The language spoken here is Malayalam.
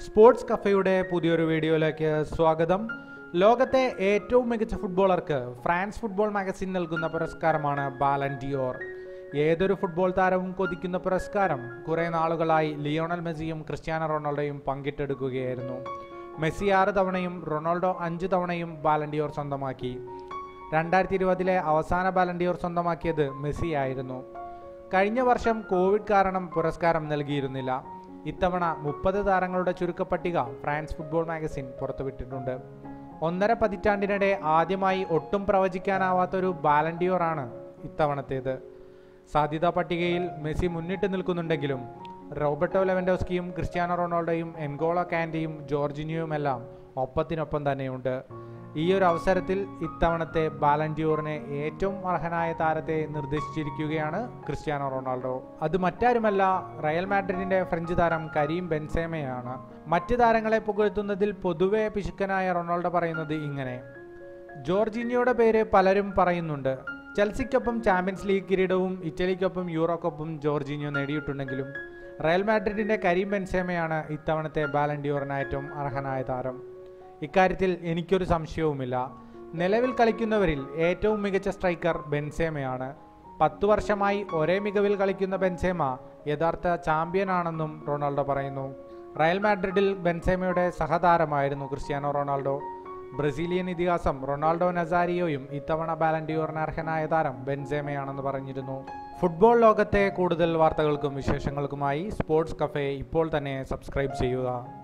സ്പോർട്സ് കഫയുടെ പുതിയൊരു വീഡിയോയിലേക്ക് സ്വാഗതം ലോകത്തെ ഏറ്റവും മികച്ച ഫുട്ബോളർക്ക് ഫ്രാൻസ് ഫുട്ബോൾ മാഗസിൻ നൽകുന്ന പുരസ്കാരമാണ് ബാലൻ ഡിയോർ ഏതൊരു ഫുട്ബോൾ താരവും കൊതിക്കുന്ന പുരസ്കാരം കുറേ നാളുകളായി ലിയോണൽ മെസ്സിയും ക്രിസ്ത്യാനോ റൊണാൾഡോയും പങ്കിട്ടെടുക്കുകയായിരുന്നു മെസ്സി ആറ് തവണയും റൊണാൾഡോ അഞ്ച് തവണയും ബാലൻഡിയോർ സ്വന്തമാക്കി രണ്ടായിരത്തി ഇരുപതിലെ അവസാന ബാലൻഡിയോർ സ്വന്തമാക്കിയത് മെസ്സി ആയിരുന്നു കഴിഞ്ഞ വർഷം കോവിഡ് കാരണം പുരസ്കാരം നൽകിയിരുന്നില്ല ഇത്തവണ മുപ്പത് താരങ്ങളുടെ ചുരുക്കപ്പട്ടിക ഫ്രാൻസ് ഫുട്ബോൾ മാഗസിൻ പുറത്തുവിട്ടിട്ടുണ്ട് ഒന്നര പതിറ്റാണ്ടിനിടെ ആദ്യമായി ഒട്ടും പ്രവചിക്കാനാവാത്തൊരു ബാലൻഡിയോറാണ് ഇത്തവണത്തേത് സാധ്യതാ പട്ടികയിൽ മെസ്സി മുന്നിട്ട് നിൽക്കുന്നുണ്ടെങ്കിലും റോബർട്ടോ ലെവൻഡോസ്കിയും ക്രിസ്ത്യാനോ റൊണാൾഡോയും എൻഗോളോ കാൻഡിയും ജോർജിനിയുമെല്ലാം ഒപ്പത്തിനൊപ്പം തന്നെയുണ്ട് ഈ ഒരു അവസരത്തിൽ ഇത്തവണത്തെ ബാലൻഡിയോറിനെ ഏറ്റവും അർഹനായ താരത്തെ നിർദ്ദേശിച്ചിരിക്കുകയാണ് ക്രിസ്ത്യാനോ റൊണാൾഡോ അത് മറ്റാരുമല്ല റയൽ മാഡ്രിഡിന്റെ ഫ്രഞ്ച് താരം കരീം ബെൻസേമയാണ് മറ്റ് താരങ്ങളെ പുകഴ്ത്തുന്നതിൽ പൊതുവെ പിശുക്കനായ റൊണാൾഡോ പറയുന്നത് ഇങ്ങനെ ജോർജിനിയോയുടെ പേര് പലരും പറയുന്നുണ്ട് ചെൽസിക്കൊപ്പം ചാമ്പ്യൻസ് ലീഗ് കിരീടവും ഇറ്റലിക്കൊപ്പം യൂറോ കപ്പും ജോർജിനിയോ നേടിയിട്ടുണ്ടെങ്കിലും റയൽ മാഡ്രിഡിന്റെ കരീം ബെൻസേമയാണ് ഇത്തവണത്തെ ബാലൻഡിയോറിന് ഏറ്റവും അർഹനായ താരം ഇക്കാര്യത്തിൽ എനിക്കൊരു സംശയവുമില്ല നിലവിൽ കളിക്കുന്നവരിൽ ഏറ്റവും മികച്ച സ്ട്രൈക്കർ ബെൻസേമയാണ് പത്തു വർഷമായി ഒരേ മികവിൽ കളിക്കുന്ന ബെൻസേമ യഥാർത്ഥ ചാമ്പ്യനാണെന്നും റൊണാൾഡോ പറയുന്നു റയൽ മാഡ്രിഡിൽ ബെൻസേമയുടെ സഹതാരമായിരുന്നു ക്രിസ്ത്യാനോ റൊണാൾഡോ ബ്രസീലിയൻ ഇതിഹാസം റൊണാൾഡോ നസാരിയോയും ഇത്തവണ ബാലൻഡിയോറിന് അർഹനായ താരം ബെൻസേമയാണെന്ന് പറഞ്ഞിരുന്നു ഫുട്ബോൾ ലോകത്തെ കൂടുതൽ വാർത്തകൾക്കും വിശേഷങ്ങൾക്കുമായി സ്പോർട്സ് കഫേ ഇപ്പോൾ തന്നെ സബ്സ്ക്രൈബ് ചെയ്യുക